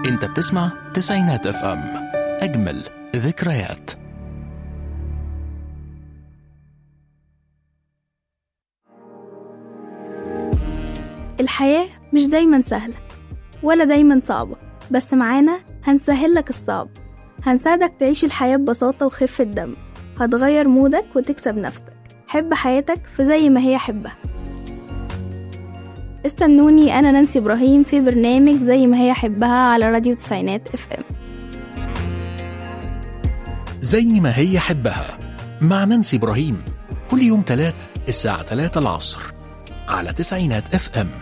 انت بتسمع تسعينات اف ام اجمل ذكريات الحياة مش دايما سهلة ولا دايما صعبة بس معانا هنسهل لك الصعب هنساعدك تعيش الحياة ببساطة وخفة دم هتغير مودك وتكسب نفسك حب حياتك في زي ما هي حبها استنوني أنا نانسي إبراهيم في برنامج زي ما هي حبها على راديو تسعينات اف ام زي ما هي حبها مع نانسي إبراهيم كل يوم تلات الساعة 3 العصر على تسعينات اف ام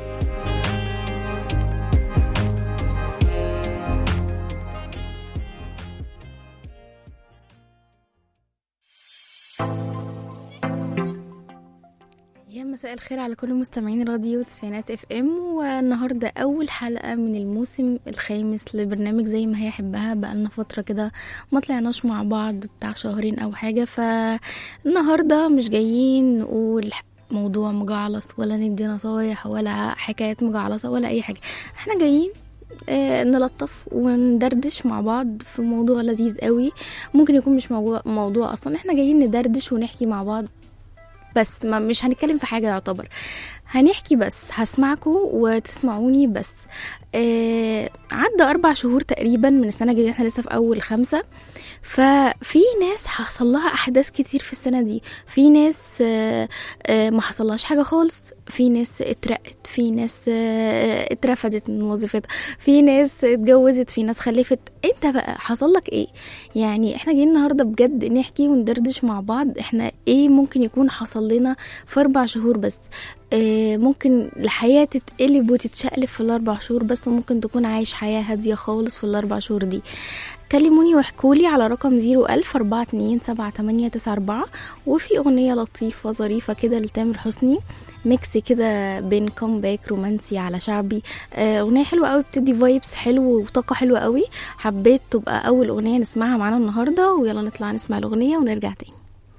يا مساء الخير على كل مستمعين راديو تسعينات اف ام والنهارده اول حلقه من الموسم الخامس لبرنامج زي ما هي حبها بقالنا فتره كده ما طلعناش مع بعض بتاع شهرين او حاجه فالنهارده مش جايين نقول موضوع مجعلص ولا ندي نصايح ولا حكايات مجعلصه ولا اي حاجه احنا جايين آه، نلطف وندردش مع بعض في موضوع لذيذ قوي ممكن يكون مش موضوع, موضوع اصلا احنا جايين ندردش ونحكي مع بعض بس ما مش هنتكلم في حاجة يعتبر هنحكي بس هسمعكم وتسمعوني بس آه عدى أربع شهور تقريبا من السنة الجديدة احنا لسه في أول خمسة ففي ناس حصل لها أحداث كتير في السنة دي في ناس آه آه ما حصلهاش حاجة خالص في ناس اترقت في ناس آه اترفدت من وظيفتها في ناس اتجوزت في ناس خلفت انت بقى حصل لك ايه يعني احنا جايين النهارده بجد نحكي وندردش مع بعض احنا ايه ممكن يكون حصل لنا في اربع شهور بس آه، ممكن الحياة تتقلب وتتشقلب في الأربع شهور بس وممكن تكون عايش حياة هادية خالص في الأربع شهور دي كلموني واحكولي على رقم زيرو ألف أربعة اتنين سبعة تمانية تسعة أربعة وفي أغنية لطيفة ظريفة كده لتامر حسني ميكس كده بين كومباك رومانسي على شعبي آه، أغنية حلوة قوي بتدي فايبس حلو وطاقة حلوة قوي حبيت تبقى أول أغنية نسمعها معانا النهاردة ويلا نطلع نسمع الأغنية ونرجع تاني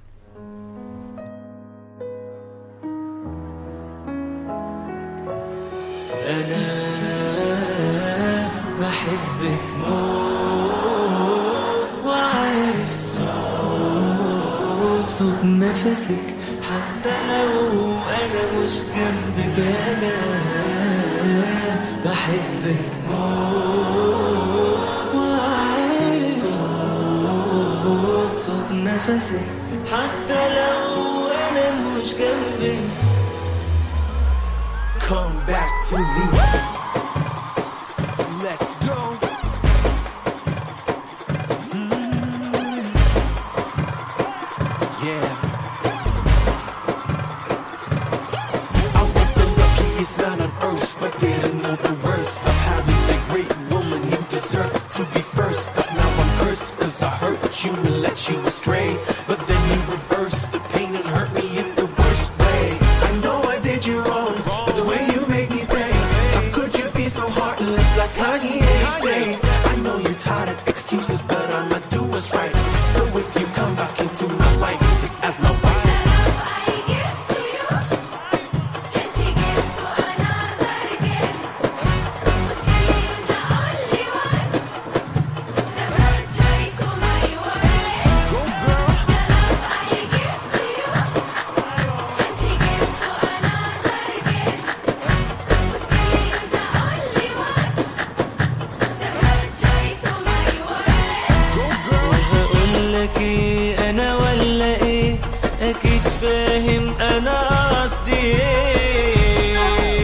أنا بحبك موت وعارف صوت صوت نفسك حتى لو أنا مش جنبك أنا بحبك موت وعارف صوت صوت نفسك حتى لو أنا مش جنبك Come back to me. Let's go. Mm. Yeah. I was the luckiest man on earth, but didn't know the worth of having a great woman you deserve to be first. But now I'm cursed, cause I hurt you and let you astray. But then you reversed the pain and hurt me in the worst way. I know I did you wrong, but the way you made me pay. How could you be so heartless like Kanye say? I know you're tired of excuses, but I'ma do what's right. So if you come back into my life, it's as my wife. Go girl. وهقولك ايه انا ولا ايه اكيد فاهم انا قصدي ايه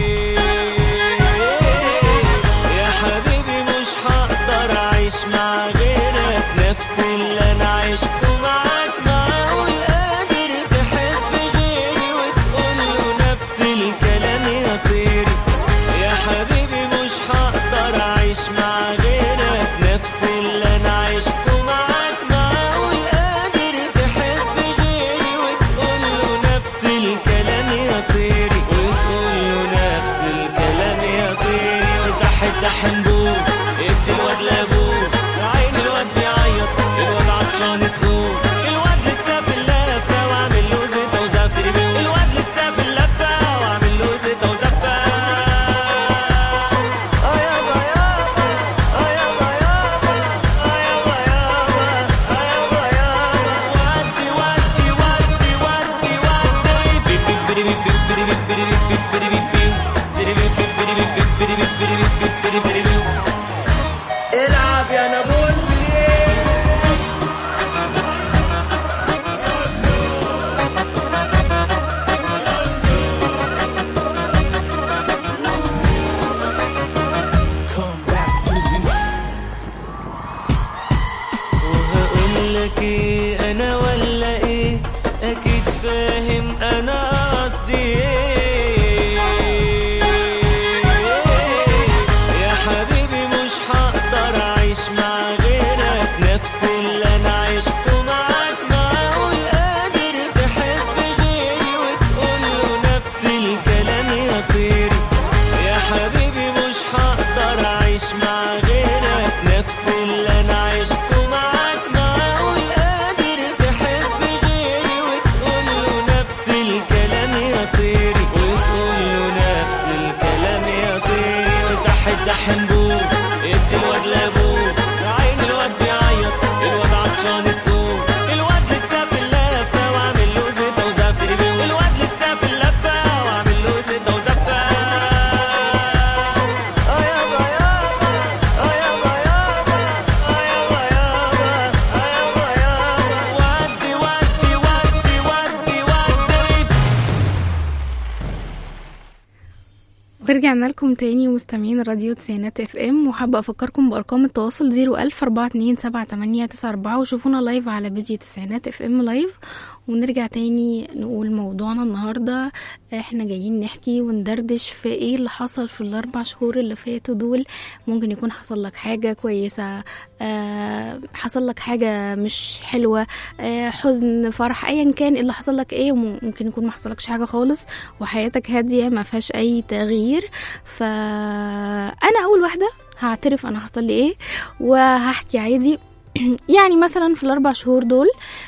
يا حبيبي مش هقدر اعيش مع غيرك نفس اللي انا عشته معاك معقول قادر تحب غيري وتقول له نفس الكلام يا طيري يا حبيبي مش هقدر اعيش مع غيرك نفس اللي انا عشته معاك معقول قادر تحب غيري وتقول له نفس الكلام يا طيري وتقول له نفس الكلام يا طيري وصح الدحنبور ادي الواد لابوه عين الواد بيعيط الواد عطشان يسوق الواد لسه في اللفه وعامل له زيت وزفر الواد لسه في اللفه وعامل له زيت وزفر اه يابا يابا ورجعنا لكم تاني مستمعين راديو تسعينات اف ام وحابة افكركم بارقام التواصل زيرو الف اربعة اتنين سبعة تمانية تسعة اربعة وشوفونا لايف على بيجي تسعينات اف ام لايف ونرجع تاني نقول موضوعنا النهاردة احنا جايين نحكي وندردش في ايه اللي حصل في الاربع شهور اللي فاتوا دول ممكن يكون حصل لك حاجة كويسة آه حصل لك حاجة مش حلوة آه حزن فرح ايا كان اللي حصل لك ايه ممكن يكون ما حصلكش حاجة خالص وحياتك هادية ما فيهاش اي تغيير فانا اول واحدة هعترف انا حصل لي ايه وهحكي عادي يعني مثلا في الاربع شهور دول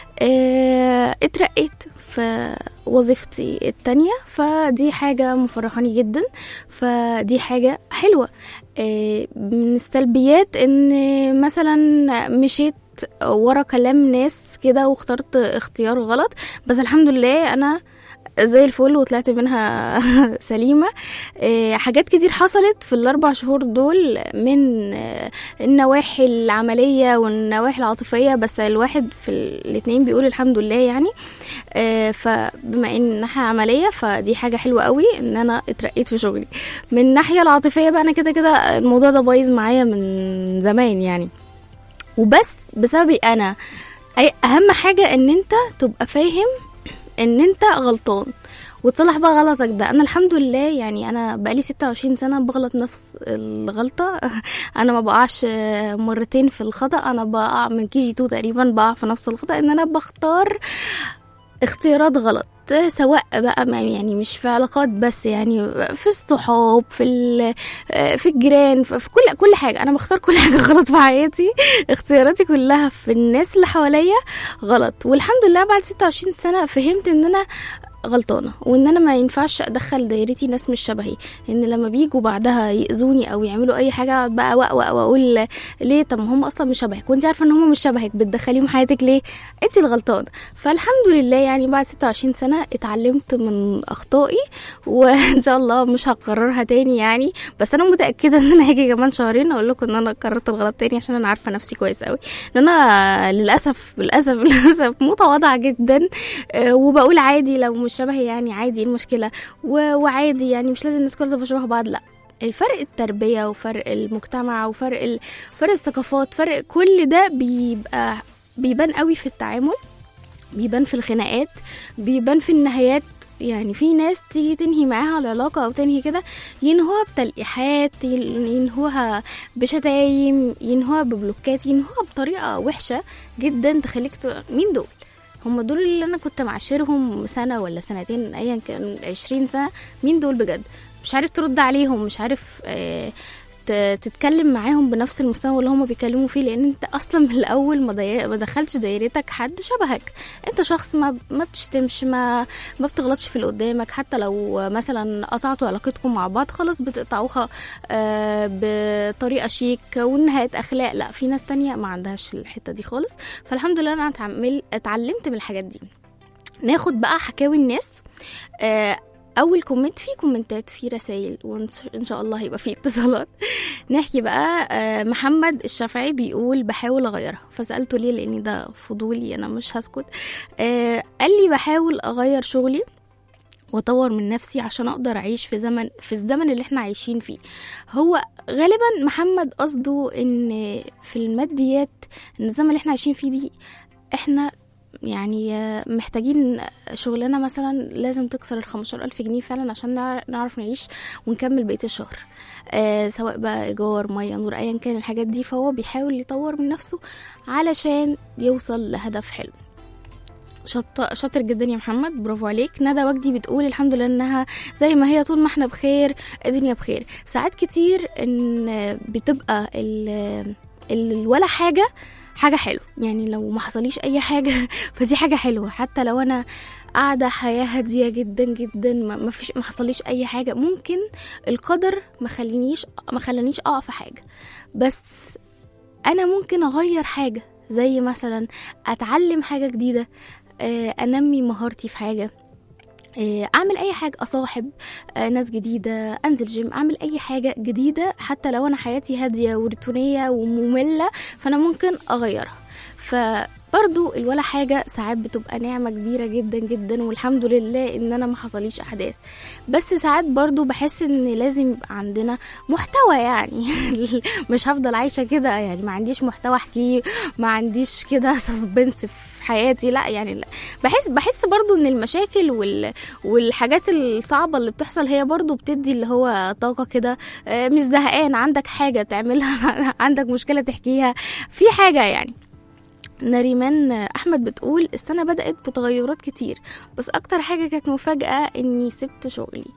آه، اترقيت في وظيفتي التانية فدي حاجة مفرحاني جدا فدي حاجة حلوة آه، من السلبيات ان مثلا مشيت ورا كلام ناس كده واخترت اختيار غلط بس الحمد لله انا زي الفل وطلعت منها سليمة آه، حاجات كتير حصلت في الأربع شهور دول من آه، النواحي العملية والنواحي العاطفية بس الواحد في الاتنين بيقول الحمد لله يعني آه، فبما ان ناحية عملية فدي حاجة حلوة قوي ان انا اترقيت في شغلي من الناحية العاطفية بقى انا كده كده الموضوع ده بايظ معايا من زمان يعني وبس بسببي انا أي اهم حاجة ان انت تبقى فاهم ان انت غلطان وتصلح بقى غلطك ده انا الحمد لله يعني انا بقالي 26 سنه بغلط نفس الغلطه انا ما بقعش مرتين في الخطا انا بقع من كي جي 2 تقريبا بقع في نفس الخطا ان انا بختار اختيارات غلط سواء بقى ما يعني مش في علاقات بس يعني في الصحاب في ال- في الجيران في في كل كل حاجه انا بختار كل حاجه غلط في حياتي اختياراتي كلها في الناس اللي حواليا غلط والحمد لله بعد 26 سنه فهمت ان انا غلطانه وان انا ما ينفعش ادخل دايرتي ناس مش شبهي ان لما بيجوا بعدها ياذوني او يعملوا اي حاجه اقعد بقى واقوى واقول ليه طب ما هم اصلا مش شبهك وانت عارفه ان هم مش شبهك بتدخليهم حياتك ليه انت الغلطانه فالحمد لله يعني بعد 26 سنه اتعلمت من اخطائي وان شاء الله مش هكررها تاني يعني بس انا متاكده ان انا هاجي كمان شهرين اقول لكم ان انا كررت الغلط تاني عشان انا عارفه نفسي كويس قوي ان انا للاسف للاسف للاسف متواضعه جدا آه، وبقول عادي لو مش شبهي يعني عادي ايه المشكله و- وعادي يعني مش لازم الناس كلها تبقى شبه بعض لا الفرق التربية وفرق المجتمع وفرق ال... فرق الثقافات فرق كل ده بيبقى بيبان قوي في التعامل بيبان في الخناقات بيبان في النهايات يعني في ناس تيجي تنهي معاها العلاقة أو تنهي كده ينهوها بتلقيحات ين- ينهوها بشتايم ينهوها ببلوكات ينهوها بطريقة وحشة جدا تخليك ت... مين دول هم دول اللي انا كنت معاشرهم سنه ولا سنتين ايا كان عشرين سنه مين دول بجد مش عارف ترد عليهم مش عارف آه ت- تتكلم معاهم بنفس المستوى اللي هما بيتكلموا فيه لان انت اصلا من الاول ما, ضي... ما دخلتش دايرتك حد شبهك انت شخص ما ما بتشتمش ما ما بتغلطش في اللي قدامك حتى لو مثلا قطعتوا علاقتكم مع بعض خلاص بتقطعوها آه بطريقه شيك ونهايه اخلاق لا في ناس تانية ما عندهاش الحته دي خالص فالحمد لله انا اتعمل... اتعلمت من الحاجات دي ناخد بقى حكاوي الناس آه اول كومنت في كومنتات في رسائل وان شاء الله هيبقى في اتصالات نحكي بقى آه، محمد الشافعي بيقول بحاول اغيرها فسالته ليه لان ده فضولي انا مش هسكت آه، قال لي بحاول اغير شغلي واطور من نفسي عشان اقدر اعيش في زمن في الزمن اللي احنا عايشين فيه هو غالبا محمد قصده ان في الماديات ان الزمن اللي احنا عايشين فيه دي احنا يعني آه، محتاجين شغلانة مثلا لازم تكسر الخمستاشر ألف جنيه فعلا عشان نع- نعرف نعيش ونكمل بقية الشهر آه سواء بقى إيجار مية نور أيا كان الحاجات دي فهو بيحاول يطور من نفسه علشان يوصل لهدف حلو شط... شاطر جدا يا محمد برافو عليك ندى وجدي بتقول الحمد لله انها زي ما هي طول ما احنا بخير الدنيا بخير ساعات كتير ان بتبقى ال... ال... ولا حاجه حاجه حلوه يعني لو ما حصليش اي حاجه فدي حاجه حلوه حتى لو انا قاعده حياه هاديه جدا جدا ما ما فيش ما حصليش اي حاجه ممكن القدر ما خلينيش ما خلانيش اقع في حاجه بس انا ممكن اغير حاجه زي مثلا اتعلم حاجه جديده آه، انمي مهارتي في حاجه آه، اعمل اي حاجه اصاحب آه، ناس جديده انزل جيم اعمل اي حاجه جديده حتى لو انا حياتي هاديه وروتينيه وممله فانا ممكن اغيرها فبعد برضو الولا حاجة ساعات بتبقى نعمة كبيرة جدا جدا والحمد لله ان انا ما حصليش احداث بس ساعات برضو بحس ان لازم يبقى عندنا محتوى يعني مش هفضل عايشة كده يعني ما عنديش محتوى احكيه ما عنديش كده سسبنس في حياتي لا يعني لا. بحس بحس برضو ان المشاكل وال والحاجات الصعبة اللي بتحصل هي برضو بتدي اللي هو طاقة كده آه، مش زهقان عندك حاجة تعملها عندك مشكلة تحكيها في حاجة يعني نريمان احمد بتقول السنه بدات بتغيرات كتير بس اكتر حاجه كانت مفاجاه اني سبت شغلي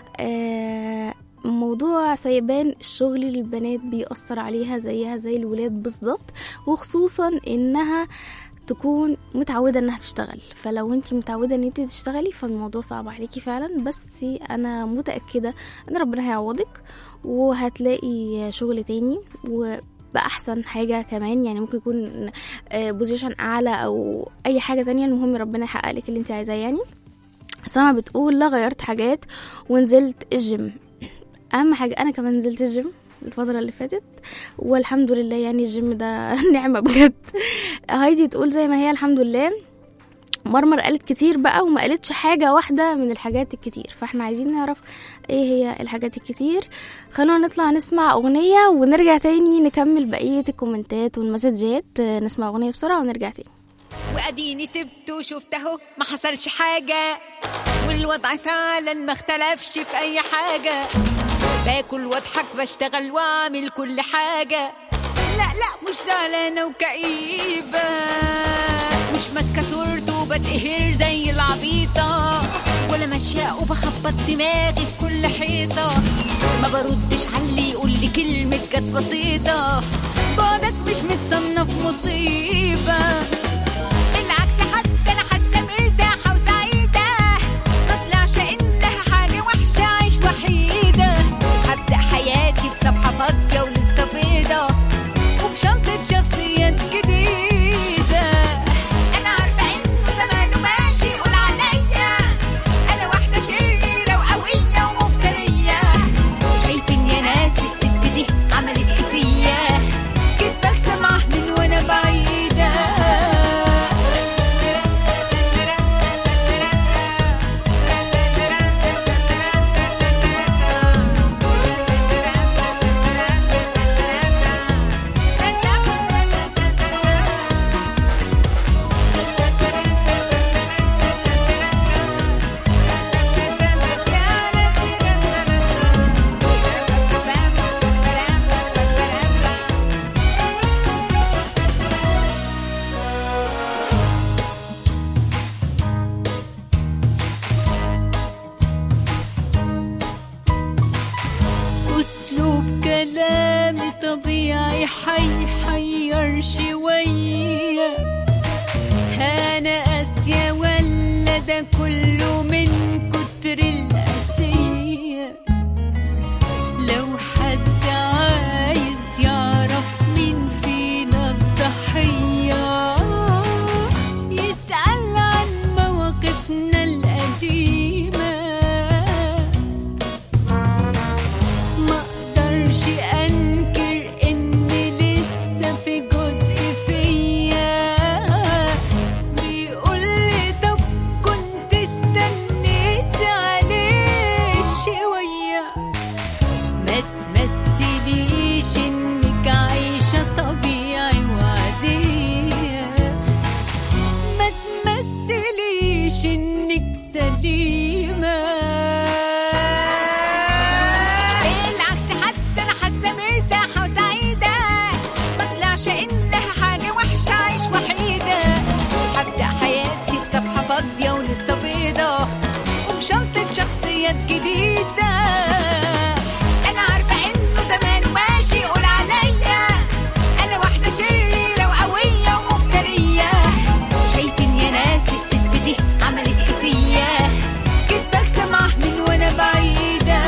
آه موضوع سيبان الشغل للبنات بيأثر عليها زيها زي الولاد بالظبط وخصوصا انها تكون متعودة انها تشتغل فلو انت متعودة ان انت تشتغلي فالموضوع صعب عليكي فعلا بس انا متأكدة ان ربنا هيعوضك وهتلاقي شغل تاني و بأحسن حاجة كمان يعني ممكن يكون بوزيشن أعلى أو أي حاجة تانية المهم ربنا يحقق لك اللي انت عايزاه يعني سما بتقول لا غيرت حاجات ونزلت الجيم أهم حاجة أنا كمان نزلت الجيم الفترة اللي فاتت والحمد لله يعني الجيم ده نعمة بجد هايدي تقول زي ما هي الحمد لله مرمر قالت كتير بقى وما قالتش حاجة واحدة من الحاجات الكتير فاحنا عايزين نعرف ايه هي الحاجات الكتير خلونا نطلع نسمع اغنية ونرجع تاني نكمل بقية الكومنتات والمسجات آه، نسمع اغنية بسرعة ونرجع تاني واديني سبته وشفت اهو ما حصلش حاجة والوضع فعلا ما اختلفش في اي حاجة باكل واضحك بشتغل واعمل كل حاجة لا لا مش زعلانة وكئيبة مش ماسكة صورته وبتقهر زي العبيطة ولا ماشية وبخبط دماغي في كل حيطة ما بردش على اللي يقول لي كلمة كانت بسيطة بعدك مش متصنف مصيبة بالعكس حتى انا حاسه مرتاحه وسعيده ما طلعش انها حاجه وحشه عيش وحيده هبدا حياتي بصفحه فاضيه ولسه بيضه وبشنطه شخصيات جديده انا عارفه انه زمانه ماشي يقول عليا انا واحده شريره وقويه ومفتريه شايفين يا ناس الست دي عملت ايه فيا كنت بسمع من وانا بعيده أسلوب كلامي طبيعي حيحير شوية أنا قاسية ولا ده كله من كتر القاسية لو حد عايز يعرف مين فينا الضحية يسأل عن مواقفنا القديمة ما اقدرش انكر ان لسه في جزء فيا بيقول لي طب كنت استنيت عليه شويه ما تمثليش انك عايشه طبيعي وعاديه ما تمثليش انك سليمة بالعكس حتى انا حاسة مرتاحة وسعيدة ما طلعش انها حاجة وحشة عيش وحيدة هبدأ حياتي بصفحة فاضية ولسه بيضة وبشنطة شخصيات جديدة انا عارفة انه زمان ماشي يقول عليا انا واحدة شريرة وقوية ومفترية شايفين يا ناس الست دي عملت ايه فيا كنت بسمع من وانا بعيدة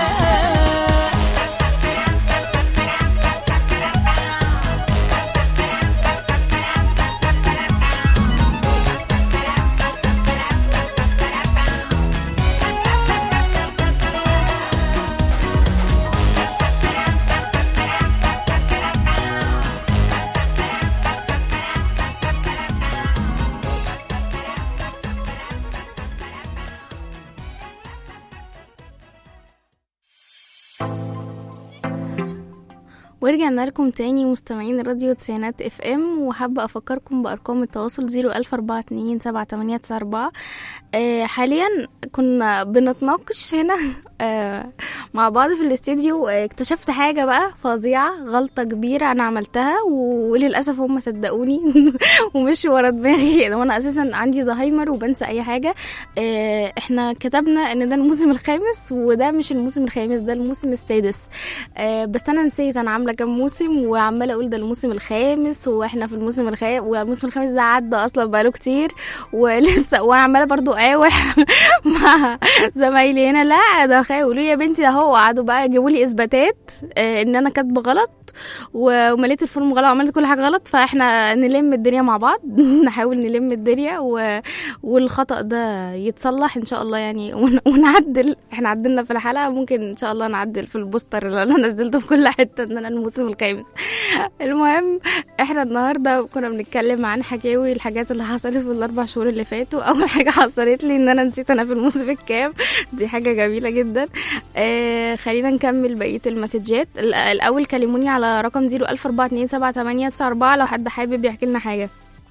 ورجعنا لكم تاني مستمعين راديو تسعينات اف ام وحابة افكركم بارقام التواصل زيرو الف اربعة اتنين سبعة تمانية تسعة اربعة آه، حاليا كنا بنتناقش هنا آه، مع بعض في الاستديو آه، اكتشفت حاجة بقى فظيعة غلطة كبيرة انا عملتها وللأسف هم صدقوني ومشوا ورا دماغي لو انا اساسا عندي زهايمر وبنسى اي حاجة آه، احنا كتبنا ان ده الموسم الخامس وده مش الموسم الخامس ده الموسم السادس آه، بس انا نسيت انا عامله كام موسم وعماله اقول ده الموسم الخامس واحنا في الموسم الخامس والموسم الخامس ده عدى اصلا بقاله كتير ولسه وانا عماله برضو اقاوح مع زمايلي هنا لا ده خايف يقولوا لي يا بنتي ده هو قعدوا بقى يجيبوا لي اثباتات آه، ان انا كاتبه غلط و- ومليت الفورم غلط وعملت كل حاجه غلط فاحنا نلم الدنيا مع بعض نحاول نلم الدنيا و... والخطا ده يتصلح ان شاء الله يعني ون... ونعدل احنا عدلنا في الحلقه ممكن ان شاء الله نعدل في البوستر اللي انا نزلته في كل حته ان انا الموسم الخامس المهم احنا النهارده كنا بنتكلم عن حكاوي الحاجات اللي حصلت في الاربع شهور اللي فاتوا اول حاجه حصلت لي ان انا نسيت انا في الموسم الكام دي حاجه جميله جدا آه خلينا نكمل بقيه المسجات ال- الاول كلموني على رقم 004278894 لو حد حابب يحكي لنا حاجه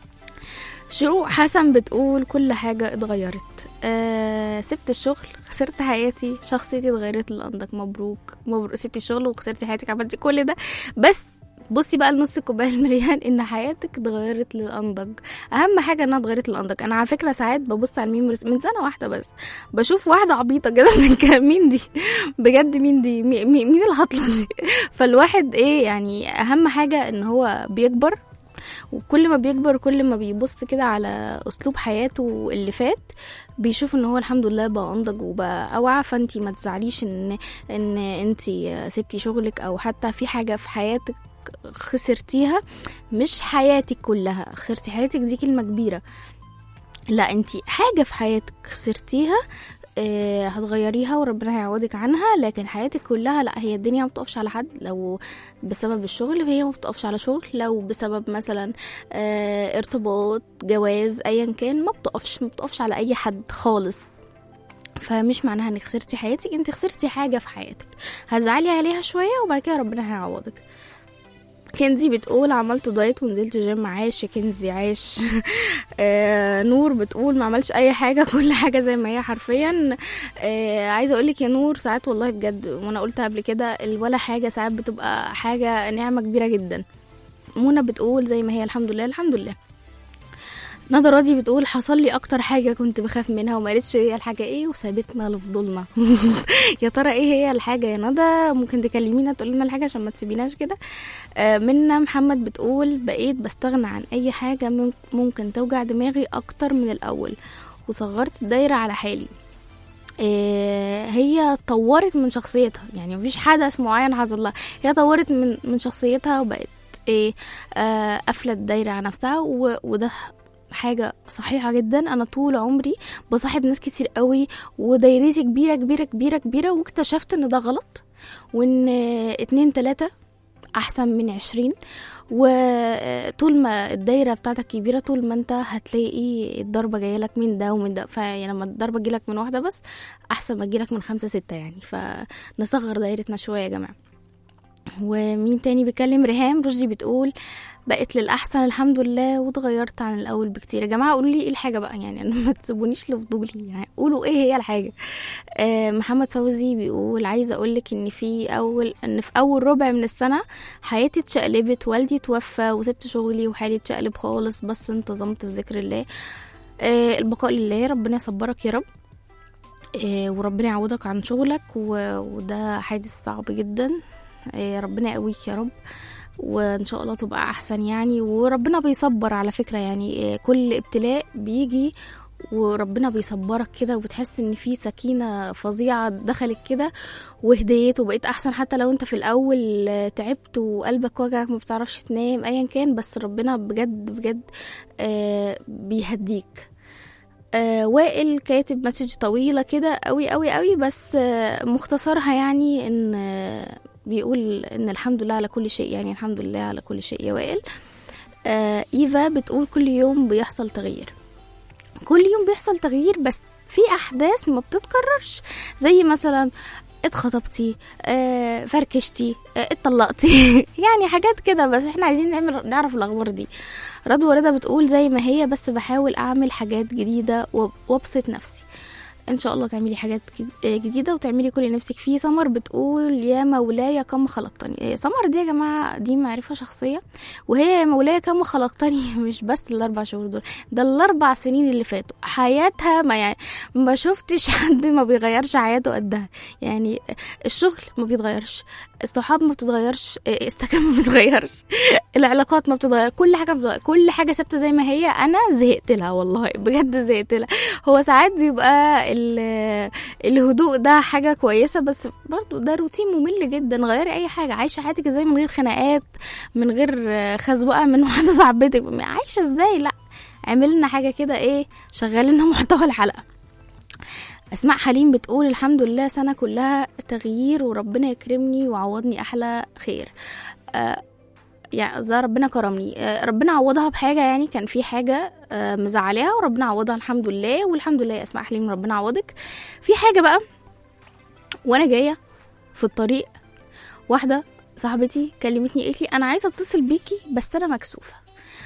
شروق حسن بتقول كل حاجة اتغيرت آه سبت الشغل خسرت حياتي شخصيتي اتغيرت للأنضج مبروك مبروك سبتي الشغل وخسرتي حياتك عملتي كل ده بس بصي بقى لنص الكوبايه المليان ان حياتك اتغيرت للانضج اهم حاجه انها اتغيرت للانضج انا على فكره ساعات ببص على الميموريز من سنه واحده بس بشوف واحده عبيطه كده بتتكلم، مين دي بجد مين دي مي- مي- مين الهطله دي فالواحد ايه يعني اهم حاجه ان هو بيكبر وكل ما بيكبر كل ما بيبص كده على اسلوب حياته اللي فات بيشوف ان هو الحمد لله بقى انضج وبقى اوعى فانتي ما تزعليش ان ان انتي سبتي شغلك او حتى في حاجه في حياتك خسرتيها مش حياتك كلها خسرتي حياتك دي كلمه كبيره لا انتي حاجه في حياتك خسرتيها آه، هتغيريها وربنا هيعوضك عنها لكن حياتك كلها لا هي الدنيا ما بتقفش على حد لو بسبب الشغل هي ما بتقفش على شغل لو بسبب مثلا آه، ارتباط جواز ايا كان ما بتقفش ما بتقفش على اي حد خالص فمش معناها انك خسرتي حياتك انت خسرتي حاجه في حياتك هتزعلي عليها شويه وبعد كده ربنا هيعوضك كنزي بتقول عملت دايت ونزلت جيم عاش يا كنزي عاش آه نور بتقول ما عملش اي حاجه كل حاجه زي ما هي حرفيا آه عايزه اقول لك يا نور ساعات والله بجد وانا قلت قبل كده ال- ولا حاجه ساعات بتبقى حاجه نعمه كبيره جدا منى بتقول زي ما هي الحمد لله الحمد لله ندى راضي بتقول حصل لي اكتر حاجه كنت بخاف منها وما قالتش هي الحاجه ايه وسابتنا لفضولنا يا ترى ايه هي الحاجه يا ندى ممكن تكلمينا تقول لنا الحاجه عشان ما تسيبيناش كده آه، منا محمد بتقول بقيت بستغنى عن اي حاجه مم- ممكن توجع دماغي اكتر من الاول وصغرت الدايره على حالي آه، هي طورت من شخصيتها يعني مفيش حدث معين حصل لها هي طورت من من شخصيتها وبقت ايه آه، قافله الدايره على نفسها و- وده حاجة صحيحة جدا أنا طول عمري بصاحب ناس كتير قوي ودايرتي كبيرة كبيرة كبيرة كبيرة واكتشفت إن ده غلط وإن اتنين تلاتة أحسن من عشرين وطول ما الدايرة بتاعتك كبيرة طول ما انت هتلاقي الضربة جاية لك من ده ومن ده فيعني لما الضربة تجيلك من واحدة بس أحسن ما تجيلك من خمسة ستة يعني فنصغر دايرتنا شوية يا جماعة ومين تاني بيكلم ريهام رشدي بتقول بقت للأحسن الحمد لله واتغيرت عن الأول بكتير يا جماعة قولوا لي ايه الحاجة بقى يعني أنا ما تسيبونيش لفضولي يعني قولوا ايه هي الحاجة آه محمد فوزي بيقول عايزة أقولك إن في أول إن في أول ربع من السنة حياتي اتشقلبت والدي توفى وسبت شغلي وحالي اتشقلب خالص بس انتظمت في ذكر الله آه البقاء لله ربنا يصبرك يا رب آه وربنا يعوضك عن شغلك و- وده حادث صعب جدا آه ربنا يقويك يا رب وان شاء الله تبقى احسن يعني وربنا بيصبر على فكرة يعني آه، كل ابتلاء بيجي وربنا بيصبرك كده وبتحس ان في سكينة فظيعة دخلت كده وهديت وبقيت احسن حتى لو انت في الاول آه، تعبت وقلبك وجعك ما بتعرفش تنام ايا كان بس ربنا بجد بجد آه، بيهديك آه وائل كاتب مسج طويلة كده قوي قوي قوي بس آه مختصرها يعني ان آه بيقول ان الحمد لله على كل شيء يعني الحمد لله على كل شيء يا وائل آه ايفا بتقول كل يوم بيحصل تغيير كل يوم بيحصل تغيير بس في احداث ما بتتكررش زي مثلا اتخطبتي آه فركشتي آه اتطلقتي يعني حاجات كده بس احنا عايزين نعمل نعرف الاخبار دي رضوى رضا بتقول زي ما هي بس بحاول اعمل حاجات جديده واب- وابسط نفسي ان شاء الله تعملي حاجات جد- آه، جديده وتعملي كل اللي نفسك فيه سمر بتقول يا مولاي كم خلقتني آه، سمر دي يا جماعه دي معرفه شخصيه وهي يا مولاي كم خلقتني مش بس الاربع شهور دول ده الاربع سنين اللي فاتوا حياتها ما يعني ما شفتش حد ما بيغيرش حياته قدها يعني الشغل ما بيتغيرش الصحاب ما بتتغيرش السكن ما بيتغيرش العلاقات ما بتتغير كل حاجه بتتغير. كل حاجه ثابته زي ما هي انا زهقت لها والله بجد زهقت لها هو ساعات بيبقى ال- الهدوء ده حاجه كويسه بس برضو ده روتين ممل جدا غيري اي حاجه عايشه حياتك ازاي من غير خناقات من غير خزوقه من واحده صاحبتك عايشه ازاي لا عملنا حاجه كده ايه شغلنا محتوى الحلقه اسماء حليم بتقول الحمد لله سنه كلها تغيير وربنا يكرمني ويعوضني احلى خير آه يعني قصدها ربنا كرمني آه ربنا عوضها بحاجه يعني كان في حاجه آه مزعلاها وربنا عوضها الحمد لله والحمد لله يا اسماء حليم ربنا عوضك في حاجه بقى وانا جايه في الطريق واحده صاحبتي كلمتني قالت لي انا عايزه اتصل بيكي بس انا مكسوفه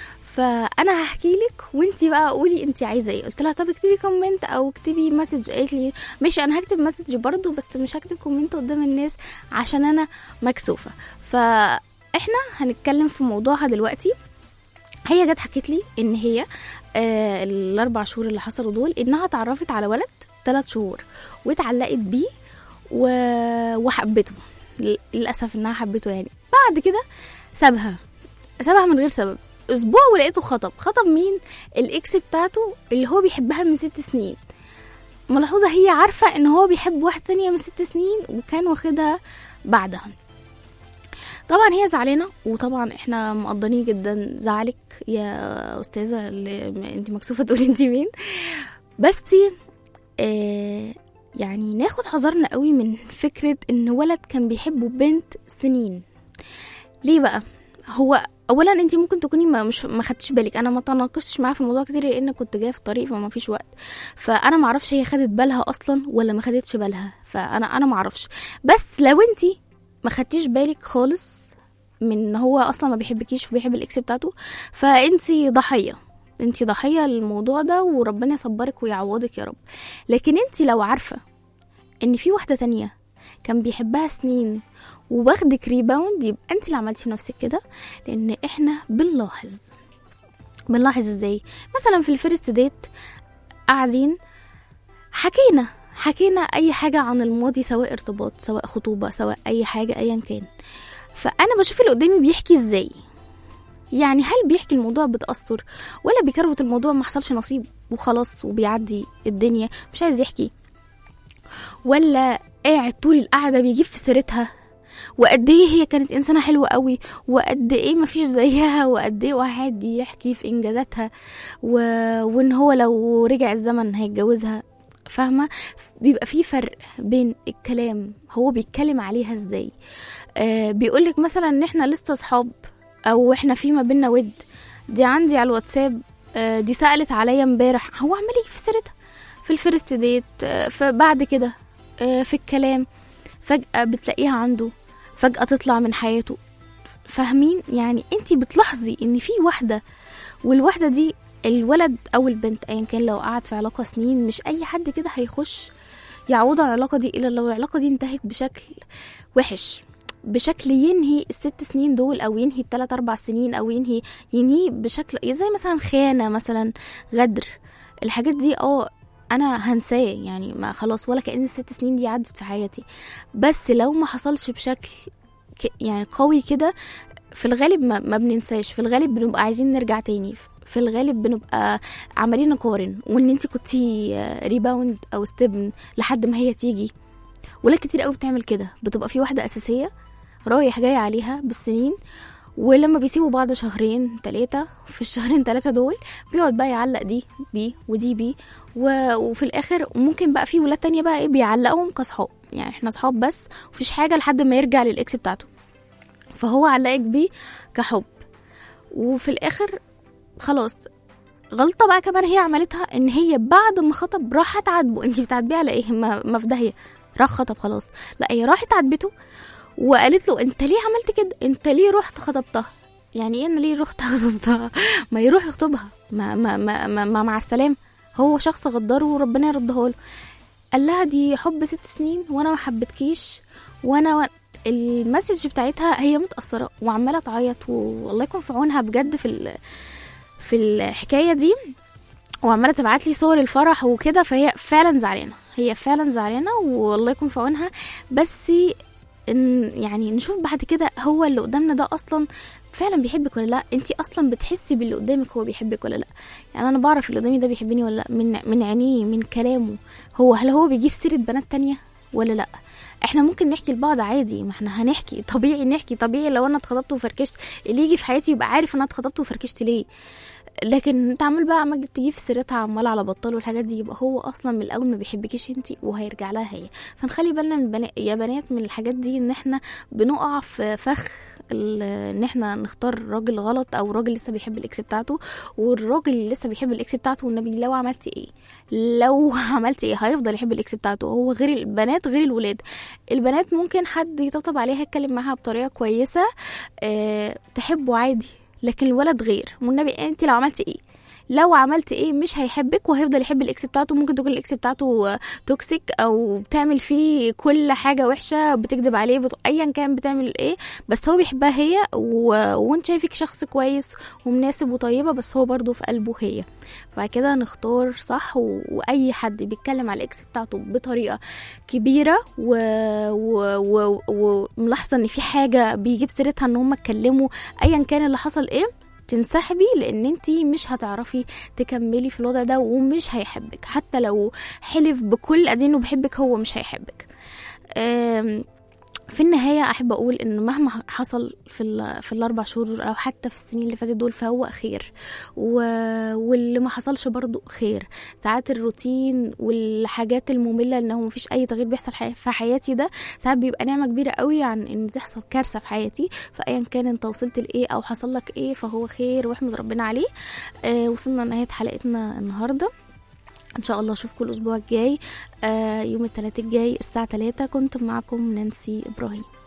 فانا هحكي لك وانتي بقى قولي انتي عايزه ايه قلت لها طب اكتبي كومنت او اكتبي مسج قالت لي ماشي انا هكتب مسج برضو بس مش هكتب كومنت قدام الناس عشان انا مكسوفه فاحنا هنتكلم في موضوعها دلوقتي هي جت حكت لي ان هي آه الاربع شهور اللي حصلوا دول انها اتعرفت على ولد ثلاث شهور واتعلقت بيه و... وحبته للاسف انها حبته يعني بعد كده سابها سابها من غير سبب اسبوع ولقيته خطب خطب مين الاكس بتاعته اللي هو بيحبها من ست سنين ملحوظة هي عارفة ان هو بيحب واحدة تانية من ست سنين وكان واخدها بعدها طبعا هي زعلانة وطبعا احنا مقدرين جدا زعلك يا استاذة اللي انت مكسوفة تقولي انت مين بس آه يعني ناخد حذرنا قوي من فكرة ان ولد كان بيحبه بنت سنين ليه بقى هو اولا انت ممكن تكوني ما مش ما خدتش بالك انا ما تناقشتش معاها في الموضوع كتير لان كنت جايه في الطريق فما فيش وقت فانا ما اعرفش هي خدت بالها اصلا ولا ما خدتش بالها فانا انا ما اعرفش بس لو انت ما خدتيش بالك خالص من ان هو اصلا ما بيحبكيش وبيحب الاكس بتاعته فانت ضحيه انت ضحيه للموضوع ده وربنا يصبرك ويعوضك يا رب لكن انت لو عارفه ان في واحده تانية كان بيحبها سنين وواخدك ريباوند يبقى انت اللي عملتي في نفسك كده لان احنا بنلاحظ بنلاحظ ازاي مثلا في الفيرست ديت قاعدين حكينا حكينا اي حاجه عن الماضي سواء ارتباط سواء خطوبه سواء اي حاجه ايا كان فانا بشوف اللي قدامي بيحكي ازاي يعني هل بيحكي الموضوع بتأثر ولا بيكروت الموضوع ما حصلش نصيب وخلاص وبيعدي الدنيا مش عايز يحكي ولا قاعد طول القعدة بيجيب في سيرتها وقد ايه هي كانت انسانه حلوه قوي وقد ايه مفيش زيها وقد ايه واحد يحكي في انجازاتها و... وان هو لو رجع الزمن هيتجوزها فاهمه بيبقى في فرق بين الكلام هو بيتكلم عليها ازاي آه بيقولك مثلا ان احنا لسه صحاب او احنا في ما بينا ود دي عندي على الواتساب آه دي سالت عليا امبارح هو عمال يجي في سيرتها في الفيرست ديت آه فبعد كده آه في الكلام فجأة بتلاقيها عنده فجأة تطلع من حياته فاهمين يعني انتي بتلاحظي ان في واحدة والواحدة دي الولد او البنت ايا كان لو قعد في علاقة سنين مش اي حد كده هيخش يعوض على العلاقة دي الا لو العلاقة دي انتهت بشكل وحش بشكل ينهي الست سنين دول او ينهي التلات اربع سنين او ينهي ينهي بشكل زي مثلا خيانة مثلا غدر الحاجات دي اه انا هنساه يعني ما خلاص ولا كأن الست سنين دي عدت في حياتي بس لو ما حصلش بشكل يعني قوي كده في الغالب ما, ما بننساش في الغالب بنبقى عايزين نرجع تاني في الغالب بنبقى عمالين نقارن وان انت كنتي ريباوند او ستبن لحد ما هي تيجي ولا كتير قوي بتعمل كده بتبقى في واحده اساسيه رايح جاي عليها بالسنين ولما بيسيبوا بعض شهرين تلاتة في الشهرين تلاتة دول بيقعد بقى يعلق دي بيه ودي بيه و... وفي الاخر ممكن بقى في ولاد تانية بقى ايه بيعلقهم كصحاب يعني احنا صحاب بس مفيش حاجة لحد ما يرجع للاكس بتاعته فهو علقك بيه كحب وفي الاخر خلاص غلطة بقى كمان هي عملتها ان هي بعد ما خطب راحت تعاتبه انت بتعاتبيه على ايه ما, ما في داهية راح خطب خلاص لا هي راحت عاتبته وقالت له انت ليه عملت كده انت ليه رحت خطبتها يعني ايه انا ليه رحت خطبتها ما يروح يخطبها ما ما ما, ما, ما مع السلامه هو شخص غدار وربنا يردها له قال لها دي حب ست سنين وانا ما حبيتكيش وانا و... المسج بتاعتها هي متأثرة وعمالة تعيط والله يكون في عونها بجد في ال... في الحكاية دي وعمالة تبعت لي صور الفرح وكده فهي فعلا زعلانة هي فعلا زعلانة والله يكون في عونها بس ان يعني نشوف بعد كده هو اللي قدامنا ده اصلا فعلا بيحبك ولا لا انت اصلا بتحسي باللي قدامك هو بيحبك ولا لا يعني انا بعرف اللي قدامي ده بيحبني ولا لا من من عينيه من كلامه هو هل هو بيجيب سيره بنات تانية ولا لا احنا ممكن نحكي لبعض عادي ما احنا هنحكي طبيعي نحكي طبيعي لو انا اتخطبت وفركشت اللي يجي في حياتي يبقى عارف ان انا اتخطبت وفركشت ليه لكن انت عمال بقى عمال تجيب في سيرتها عمال على بطال والحاجات دي يبقى هو اصلا من الاول ما بيحبكيش انت وهيرجع لها هي فنخلي بالنا من بنا... يا بنات من الحاجات دي ان احنا بنقع في فخ ال- ان احنا نختار راجل غلط او راجل لسه بيحب الاكس بتاعته والراجل اللي لسه بيحب الاكس بتاعته والنبي لو عملتي ايه لو عملتي ايه هيفضل يحب الاكس بتاعته هو غير البنات غير الولاد البنات ممكن حد يطبطب عليها يتكلم معاها بطريقه كويسه اه تحبه عادي لكن الولد غير والنبي انت لو عملتي ايه لو عملت ايه مش هيحبك وهيفضل يحب الاكس بتاعته ممكن تكون الاكس بتاعته آه، توكسيك او بتعمل فيه كل حاجه وحشه بتكذب عليه بت... ايا كان بتعمل ايه بس هو بيحبها هي و... وانت شايفك شخص كويس ومناسب وطيبه بس هو برضه في قلبه هي فبعد كده نختار صح و... واي حد بيتكلم على الاكس بتاعته بطريقه كبيره وملاحظه و... و... وملاحظة ان في حاجه بيجيب سيرتها ان هم اتكلموا ايا كان اللي حصل ايه تنسحبي لان انت مش هتعرفي تكملي في الوضع ده ومش هيحبك حتى لو حلف بكل قد انه بيحبك هو مش هيحبك أم، في النهاية أحب أقول إن مهما حصل في ال- في الأربع شهور أو حتى في السنين اللي فاتت دول فهو خير و... واللي ما حصلش برضو خير ساعات الروتين والحاجات المملة إن هو مفيش أي تغيير بيحصل حي- في حياتي ده ساعات بيبقى نعمة كبيرة قوي عن إن تحصل كارثة في حياتي فأيا كان أنت وصلت لإيه أو حصل لك إيه فهو خير واحمد ربنا عليه آه وصلنا لنهاية حلقتنا النهاردة ان شاء الله اشوفكم الاسبوع الجاي آه يوم الثلاثاء الجاي الساعه 3 كنت معكم نانسي ابراهيم